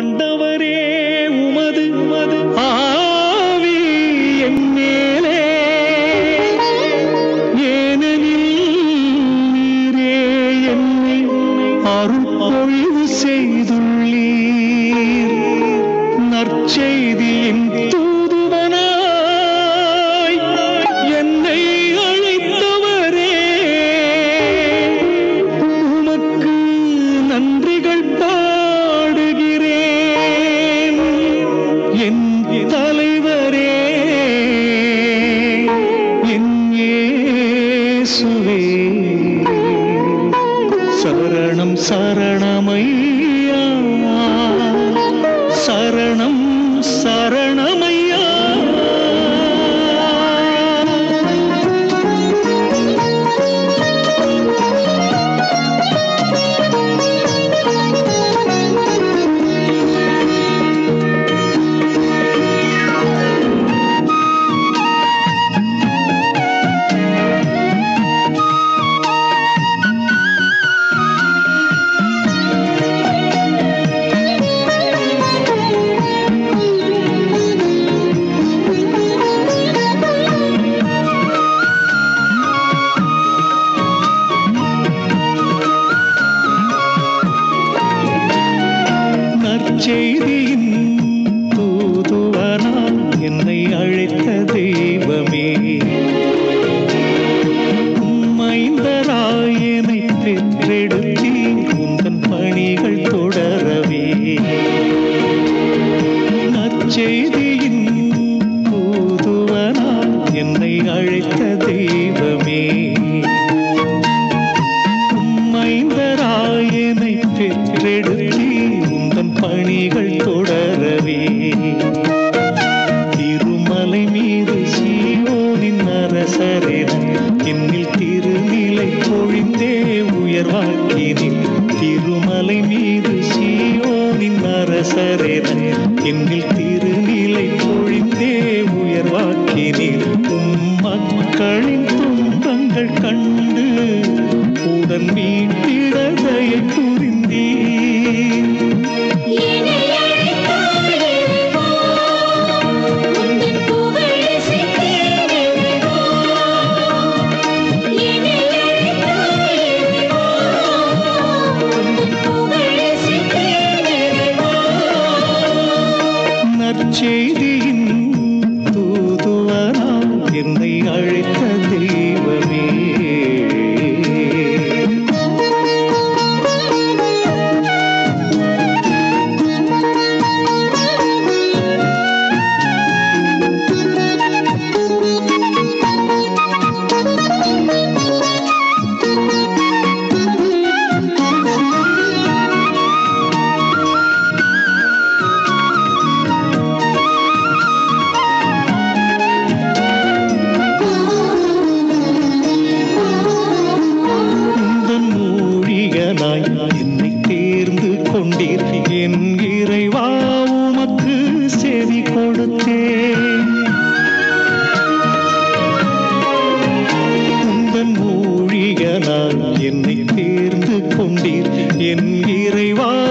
ஆண்டவரே உமது உமது ஆவி என் மேலே ஏனெனில் நீரே என்னை அருள் பொழிவு செய்துள்ளீர் நற்செய்தியின் தூதுவனாய் என்னை அழைத்தவரே உமக்கு நன்றிகள் பாடுகிறேன் என் தலைவரே என் இயேசுவே சரணம் சரணமையா சரணம் சரணமையா நற்செய்தியின் தூதுவனாய் என்னை அழைத்த தெய்வமே மைந்தராய் என்னை பெற்றெடுத்தீ உந்தன் பணிகள் தொடரவே நற்செய்தியின் தூதுவனாய் என்னை அழைத்த தெய்வமே மைந்தராயனை பெற்றெடுத்தீ உந்தன் பணிகள் தொடரவே திருமலை மீது சீயோனின் அரசரென என்னில் திருநிலை பொழிந்தே உயர்வாக்கினில் திருமலை மீது சீயோனின் அரசரென என்னில் திருநிலை பொழிந்தே உயர்வாக்கினில் உம் மக்களின் துன்பங்கள் கண்டு உடன் மீட்டிட தயை புரிந்தீர் என்னை அழைத்தார் இறைவா உந்தன் புகழிசைத்தேன் இறைவா என்னை அழைத்தார் இறைவா உந்தன் புகழிசைத்தேன் இறைவா நற்செய்தியின் தூதுவரா என்னை அழைத்த தெய்வமே உந்தன் மூழிகனாய் என்னை தேர்ந்து கொண்டீர் என் இறைவா உமக்கு செவி கொடுத்தேன் உந்தன் மூழிகனாய் என்னை தேர்ந்து கொண்டீர் என் இறைவா